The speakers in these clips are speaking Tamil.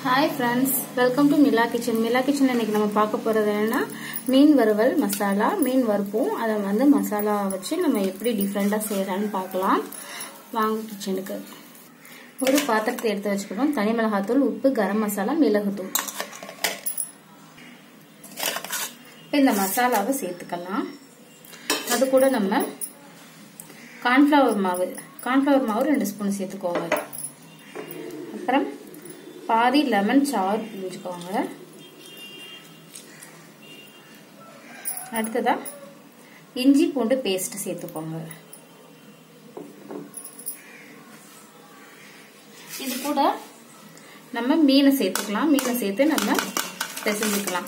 hi friends welcome to Mila kitchen Mila kitchen இன்னைக்கு நம்ம பார்க்க போறது என்னன்னா மீன் வறுவல் மசாலா மீன் வறுப்போம் அதை வந்து மசாலா வச்சு நம்ம எப்படி டிஃப்ரெண்டா செய்யலாம்னு பார்க்கலாம் வாங்க கிச்சனுக்கு ஒரு பாத்திரத்தை எடுத்து வச்சுக்கணும் தனி மிளகாத்தூள் உப்பு கரம் மசாலா மிளகுத்தூள் இந்த மசாலாவை சேர்த்துக்கலாம் அது கூட நம்ம கார்ன்ஃப்ளவர் மாவு கார்ன்ஃப்ளவர் மாவு ரெண்டு ஸ்பூன் சேர்த்துக்கோங்க அப்புறம் பாதி லெமன் சாறு புரிஞ்சுக்கோங்க அடுத்ததா இஞ்சி பூண்டு பேஸ்ட் சேர்த்துக்கோங்க இது கூட நம்ம மீனை சேர்த்துக்கலாம் மீனை சேர்த்து நம்ம பிசைஞ்சுக்கலாம்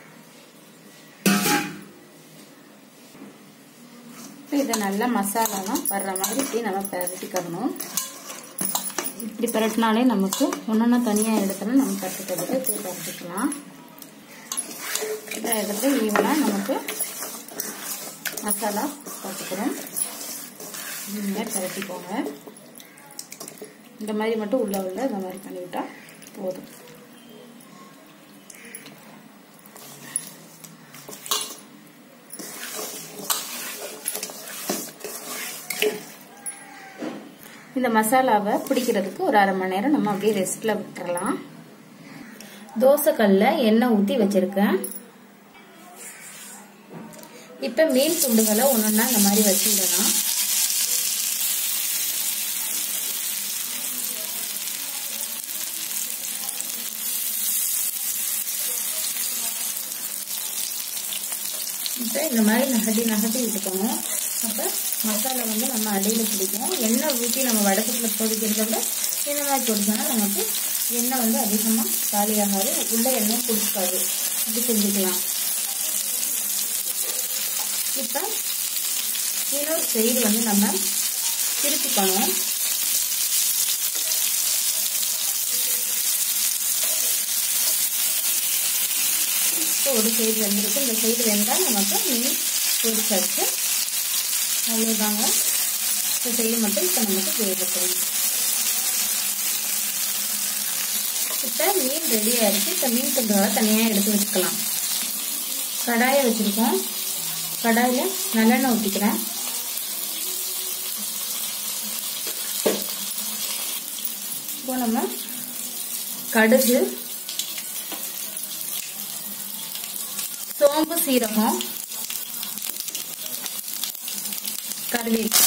இதை நல்லா மசாலாலாம் வர்ற மாதிரி இப்படி நம்ம பரட்டிக்கணும் இப்படி பரட்டினாலே நமக்கு ஒன்றொன்னா தனியாக எடுத்தோம்னா நம்ம தட்டு தட்டு இப்படி பரட்டிக்கலாம் இதை எடுத்து ஈவனாக நமக்கு மசாலா போட்டுக்கிறோம் நீங்கள் பரட்டிக்கோங்க இந்த மாதிரி மட்டும் உள்ள உள்ள இந்த மாதிரி பண்ணிவிட்டா போதும் இந்த மசாலாவை பிடிக்கிறதுக்கு ஒரு அரை மணி நேரம் நம்ம அப்படியே ரெஸ்ட்ல விட்டுறலாம் தோசைக்கல்ல எண்ணெய் ஊற்றி வச்சிருக்கேன் இப்ப மீன் துண்டுகளை ஒன்னொன்னா இந்த மாதிரி வச்சுடலாம் இப்போ இந்த மாதிரி நகட்டி நகட்டி விட்டுக்கணும் அப்போ மசாலா வந்து நம்ம அடியில் பிடிக்கும் எண்ணெய் ஊற்றி நம்ம வடக்கத்தில் பொடிக்கிறத விட இந்த மாதிரி பொடிச்சோன்னா நமக்கு எண்ணெய் வந்து அதிகமாக காலியாகாது உள்ள எண்ணெய் குடிக்காது இப்படி செஞ்சுக்கலாம் இப்போ இன்னொரு சைடு வந்து நம்ம திருப்பிக்கணும் இப்போ ஒரு சைடு வெந்திருக்கு இந்த சைடு வெந்தால் நமக்கு மீன் பொரிச்சாச்சு அவ்வளோதாங்க இந்த சைடு மட்டும் இப்போ நமக்கு வேகப்படும் இப்போ மீன் ரெடி ஆயிடுச்சு இப்போ மீன் துண்டுகளை தனியாக எடுத்து வச்சுக்கலாம் கடாயை வச்சுருக்கோம் கடாயில் நல்லெண்ணெய் ஊற்றிக்கிறேன் இப்போ நம்ம கடுகு சோம்பு சீரகம் கருவேப்பிலை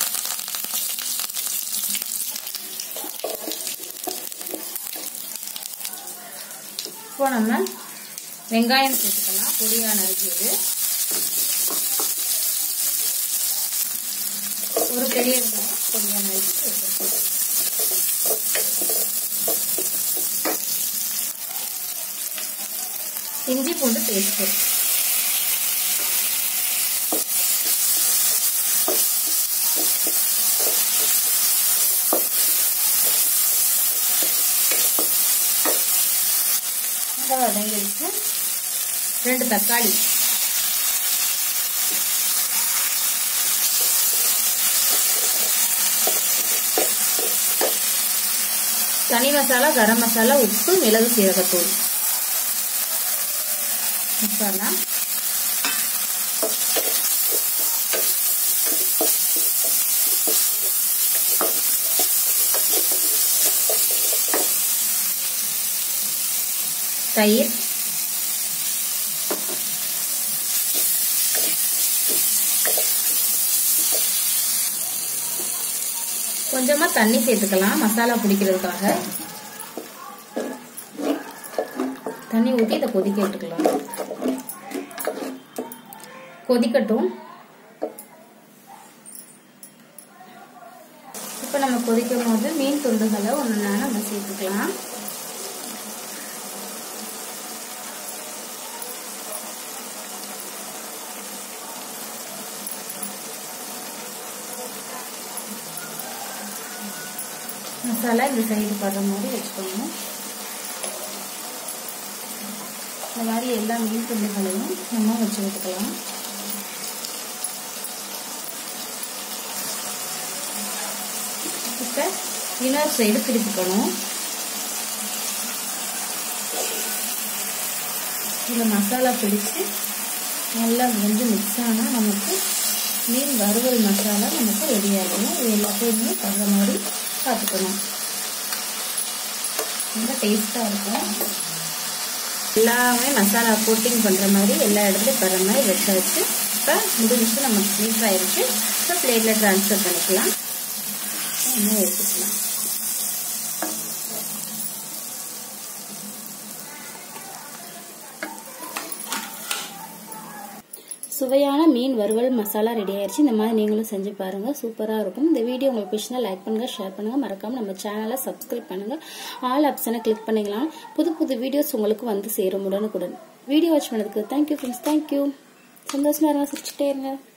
இப்போ நம்ம வெங்காயம் சேர்த்துக்கலாம் பொடியா நறுக்கியது ஒரு பெரிய வெங்காயம் பொடியா நறுக்கி சேர்த்துக்கலாம் இஞ்சி பூண்டு பேஸ்ட் நல்லா வதங்கிடுச்சு ரெண்டு தக்காளி தனி மசாலா கரம் மசாலா உப்பு மிளகு சீரகத்தூள் மசாலா தயிர் கொஞ்சமா தண்ணி சேர்த்துக்கலாம் மசாலா பிடிக்கிறதுக்காக தண்ணி ஊற்றி இதை கொதிக்க விட்டுக்கலாம் கொதிக்கட்டும் இப்போ நம்ம கொதிக்கும் போது மீன் துண்டுகளை ஒன்று நம்ம சேர்த்துக்கலாம் மசாலா இந்த சைடு படுற மாதிரி வச்சுக்கணும் இந்த மாதிரி எல்லா மீன் துண்டுகளையும் நம்ம வச்சு விட்டுக்கலாம் இப்போ இன்னொரு சைடு திருப்பிக்கணும் இதில் மசாலா பிடிச்சி நல்லா வந்து மிக்ஸ் ஆனால் நமக்கு மீன் வறுவல் மசாலா நமக்கு ரெடி ஆகணும் இது எல்லாத்தையுமே படுற மாதிரி பார்த்துக்கணும் ரொம்ப டேஸ்ட்டாக இருக்கும் எல்லாமே மசாலா கோட்டிங் பண்ணுற மாதிரி எல்லா இடத்துலையும் படுற மாதிரி வச்ச வச்சு இப்போ முடிஞ்சு நமக்கு ஃபினிஷ் ஆயிடுச்சு இப்போ பிளேட்டில் ட்ரான்ஸ்ஃபர் பண்ணிக்கலாம் இன்னும் எடுத்துக்கலாம் சுவையான மீன் வறுவல் மசாலா ரெடி ஆயிடுச்சு இந்த மாதிரி நீங்களும் செஞ்சு பாருங்க சூப்பராக இருக்கும் இந்த வீடியோ உங்களுக்கு பிடிச்சினா லைக் பண்ணுங்க ஷேர் பண்ணுங்க மறக்காம நம்ம சேனலை சப்ஸ்கிரைப் பண்ணுங்க ஆல் ஆப்ஷனை கிளிக் பண்ணிக்கலாம் புது புது வீடியோஸ் உங்களுக்கு வந்து சேரும் உடனுக்குடன் வீடியோ வாட்ச் பண்ணதுக்கு தேங்க்யூ ஃப்ரெண்ட்ஸ் தேங்க்யூ சந்தோஷமா இருங்க சிரிச்சுட்டே இருங்க